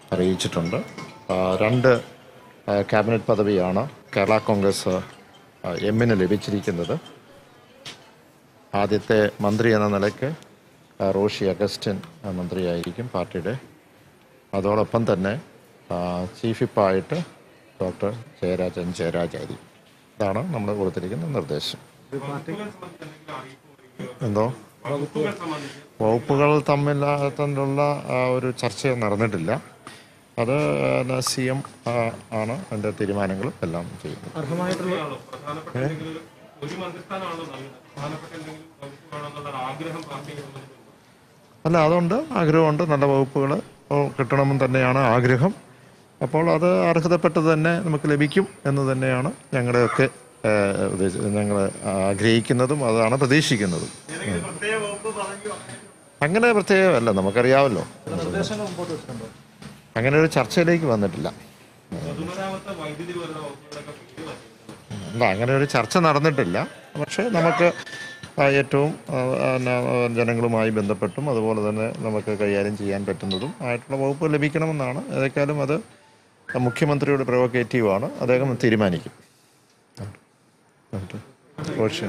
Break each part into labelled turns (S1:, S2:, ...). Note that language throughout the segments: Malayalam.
S1: അറിയിച്ചിട്ടുണ്ട് ആ, രണ്ട് ആ, ക്യാബിനറ്റ് പദവിയാണ് കേരള കോൺഗ്രസ് ആ, എമ്മിന് ലഭിച്ചിരിക്കുന്നത് ആദ്യത്തെ മന്ത്രി എന്ന നിലയ്ക്ക് ആ, റോഷി അഗസ്റ്റിൻ ആ, മന്ത്രിയായിരിക്കും പാർട്ടിയുടെ അതോടൊപ്പം തന്നെ ആ, ചീഫ് വിപ്പായിട്ട് ഡോക്ടർ ജയരാജൻ ജയരാജായിരിക്കും ഇതാണ് നമ്മൾ കൊടുത്തിരിക്കുന്ന നിർദ്ദേശം എന്തോ വകുപ്പുകൾ തമ്മിൽ തമ്മിലുള്ള ആ, ഒരു ചർച്ച നടന്നിട്ടില്ല അത് സി എം ആണ് അതിൻ്റെ തീരുമാനങ്ങളും എല്ലാം ചെയ്യുന്നത്
S2: ഒരു മന്ത്രിസ്ഥാനമാണോ നൽകുന്നത് പ്രധാനപ്പെട്ട എന്തെങ്കിലും വകുപ്പ് വേണമെന്നുള്ള ആഗ്രഹം പാർട്ടിക്ക് സംബന്ധിച്ചുണ്ട്
S1: അല്ല അതുകൊണ്ട് ആഗ്രഹമുണ്ട് നല്ല വകുപ്പുകൾ കിട്ടണമെന്ന് തന്നെയാണ് ആഗ്രഹം അപ്പോൾ അത് അർഹതപ്പെട്ടത് തന്നെ നമുക്ക് ലഭിക്കും എന്ന് തന്നെയാണ് ഞങ്ങളുടെയൊക്കെ ഞങ്ങൾ ആഗ്രഹിക്കുന്നതും അതാണ് പ്രതീക്ഷിക്കുന്നതും അങ്ങനെ പ്രത്യേകമല്ല നമുക്കറിയാമല്ലോ അങ്ങനെ ഒരു ചർച്ചയിലേക്ക് വന്നിട്ടില്ല
S2: പൊതുമരാമത്ത് വൈദ്യുതി വരുന്ന വകുപ്പുകളൊക്കെ പേര് വച്ചിട്ടുണ്ട്
S1: അല്ല അങ്ങനെ ഒരു ചർച്ച നടന്നിട്ടില്ല പക്ഷേ നമുക്ക് ആ, ഏറ്റവും ആ, പിന്നെ, ആ, ജനങ്ങളുമായി ബന്ധപ്പെട്ടും അതുപോലെ തന്നെ നമുക്ക് കൈകാര്യം ചെയ്യാൻ പറ്റുന്നതും ആയിട്ടുള്ള വകുപ്പ് ലഭിക്കണമെന്നാണ് ഏതൊക്കെയാലും അത് മുഖ്യമന്ത്രിയുടെ പ്രൊവോക്കേറ്റീവാണ് അദ്ദേഹം തീരുമാനിക്കും ഓക്കെ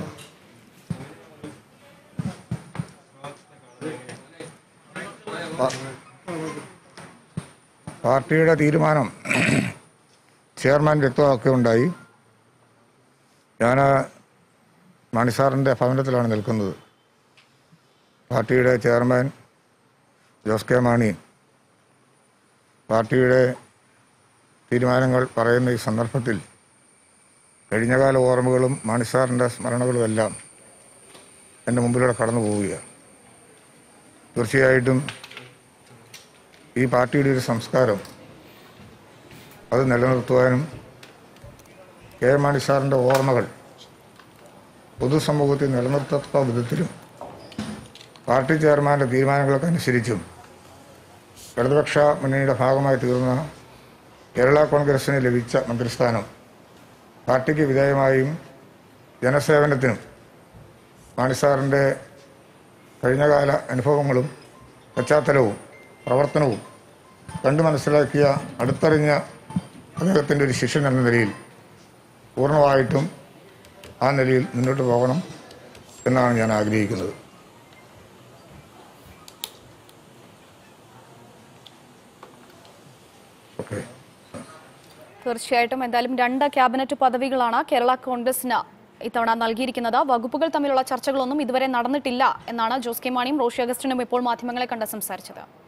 S3: പാർട്ടിയുടെ തീരുമാനം ചെയർമാൻ വ്യക്തമാക്കുകയുണ്ടായി ഞാൻ മണിസാറിൻ്റെ ഭവനത്തിലാണ് നിൽക്കുന്നത് പാർട്ടിയുടെ ചെയർമാൻ ജോസ് കെ മാണി പാർട്ടിയുടെ തീരുമാനങ്ങൾ പറയുന്ന ഈ സന്ദർഭത്തിൽ കഴിഞ്ഞകാല ഓർമ്മകളും മണിസാറിൻ്റെ സ്മരണകളും എല്ലാം എൻ്റെ മുമ്പിലൂടെ കടന്നു പോവുകയാണ് തീർച്ചയായിട്ടും ഈ പാർട്ടിയുടെ ഒരു സംസ്കാരം അത് നിലനിർത്തുവാനും കെ എം മാണി സാറിൻ്റെ ഓർമ്മകൾ പൊതുസമൂഹത്തിൽ നിലനിർത്തത്തക്ക വിധത്തിലും പാർട്ടി ചെയർമാൻ്റെ തീരുമാനങ്ങൾക്ക് അനുസരിച്ചും ഇടതുപക്ഷ മുന്നണിയുടെ ഭാഗമായി തീർന്ന കേരള കോൺഗ്രസിന് ലഭിച്ച മന്ത്രിസ്ഥാനം പാർട്ടിക്ക് വിധേയമായും ജനസേവനത്തിനും മാണിസാറിൻ്റെ കഴിഞ്ഞകാല അനുഭവങ്ങളും പശ്ചാത്തലവും പ്രവർത്തനവും കണ്ടു മനസ്സിലാക്കിയ അടുത്തറിഞ്ഞ അദ്ദേഹത്തിൻ്റെ ഒരു ശിഷ്യൻ എന്ന നിലയിൽ പൂർണ്ണമായിട്ടും ആ നിലയിൽ മുന്നോട്ട് പോകണം എന്നാണ് ഞാൻ ആഗ്രഹിക്കുന്നത് ഓക്കെ
S4: തീർച്ചയായിട്ടും എന്തായാലും രണ്ട് ക്യാബിനറ്റ് പദവികളാണ് കേരള കോൺഗ്രസിന് ഇത്തവണ നൽകിയിരിക്കുന്നത് വകുപ്പുകൾ തമ്മിലുള്ള ചർച്ചകളൊന്നും ഇതുവരെ നടന്നിട്ടില്ല എന്നാണ് ജോസ് കെ മാണിയും റോഷി അഗസ്റ്റിനും ഇപ്പോൾ മാധ്യമങ്ങളെ കണ്ട് സംസാരിച്ചത്